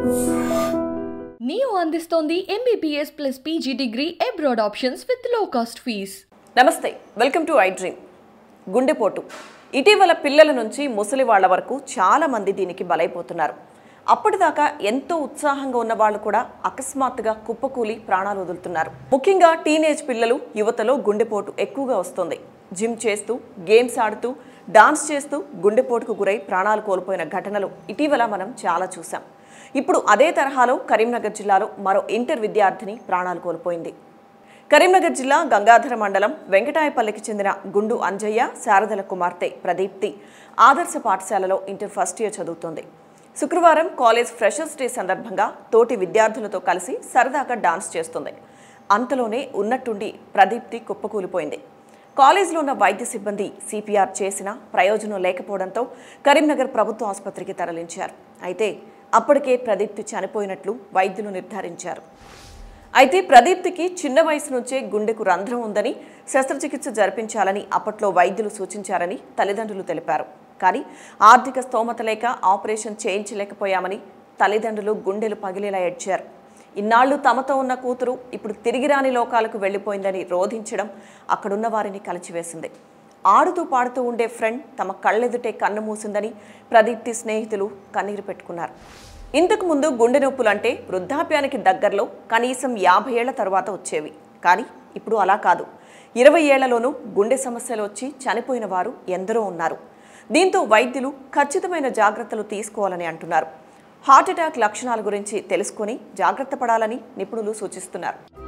neo అందిస్తోంది MBBS plus PG degree abroad options with low cost fees నమస్తే welcome to I dream గుండెపోటు ఇటీవల పిల్లల నుంచి ముసలి వాళ్ళ వరకు చాలా మంది దీనికి బలైపోతున్నారు అప్పటిదాకా ఎంతో ఉత్సాహంగా ఉన్న వాళ్ళు కూడా అకస్మాత్తుగా కుప్పకూలి ప్రాణాలు వదులుతున్నారు ముఖ్యంగా టీనేజ్ పిల్లలు యువతలో గుండెపోటు ఎక్కువగా వస్తుంది జిమ్ చేస్తూ గేమ్స్ ఆడుతూ డాన్స్ చేస్తూ గుండెపోటుకు గురై ప్రాణాలు కోల్పోయిన ఘటనలు ఇటీవల మనం చాలా చూసాం ఇప్పుడు అదే తరహాలో కరీంనగర్ జిల్లాలో మరో ఇంటర్ విద్యార్థిని ప్రాణాలు కోల్పోయింది కరీంనగర్ జిల్లా గంగాధర మండలం వెంకటాయపల్లికి చెందిన గుండు అంజయ్య శారదల కుమార్తె ప్రదీప్తి ఆదర్శ పాఠశాలలో ఇంటర్ ఫస్ట్ ఇయర్ చదువుతోంది శుక్రవారం కాలేజ్ ఫ్రెషర్స్ డే సందర్భంగా తోటి విద్యార్థులతో కలిసి సరదాగా డాన్స్ చేస్తుంది అంతలోనే ఉన్నట్టుండి ప్రదీప్తి కుప్పకూలిపోయింది కాలేజీలో ఉన్న వైద్య సిబ్బంది సిపిఆర్ చేసినా ప్రయోజనం లేకపోవడంతో కరీంనగర్ ప్రభుత్వ ఆసుపత్రికి తరలించారు అయితే అప్పటికే ప్రదీప్తి చనిపోయినట్లు వైద్యులు నిర్ధారించారు అయితే ప్రదీప్తికి చిన్న వయసు నుంచే గుండెకు రంధ్రం ఉందని శస్త్రచికిత్స జరిపించాలని అప్పట్లో వైద్యులు సూచించారని తల్లిదండ్రులు తెలిపారు కానీ ఆర్థిక స్తోమత లేక ఆపరేషన్ చేయించలేకపోయామని తల్లిదండ్రులు గుండెలు పగిలేలా ఏడ్చారు ఇన్నాళ్లు తమతో ఉన్న కూతురు ఇప్పుడు తిరిగి రాని లోకాలకు వెళ్ళిపోయిందని రోధించడం అక్కడున్న వారిని కలిచివేసింది ఆడుతూ పాడుతూ ఉండే ఫ్రెండ్ తమ కళ్ళెదుటే కన్ను మూసిందని ప్రదీప్తి స్నేహితులు కన్నీరు పెట్టుకున్నారు ఇంతకు ముందు గుండె నొప్పులు అంటే వృద్ధాప్యానికి దగ్గరలో కనీసం యాభై ఏళ్ల తర్వాత వచ్చేవి కానీ ఇప్పుడు అలా కాదు ఇరవై ఏళ్లలోనూ గుండె సమస్యలు వచ్చి చనిపోయిన వారు ఎందరో ఉన్నారు దీంతో వైద్యులు ఖచ్చితమైన జాగ్రత్తలు తీసుకోవాలని అంటున్నారు హార్ట్ అటాక్ లక్షణాల గురించి తెలుసుకొని జాగ్రత్త పడాలని నిపుణులు సూచిస్తున్నారు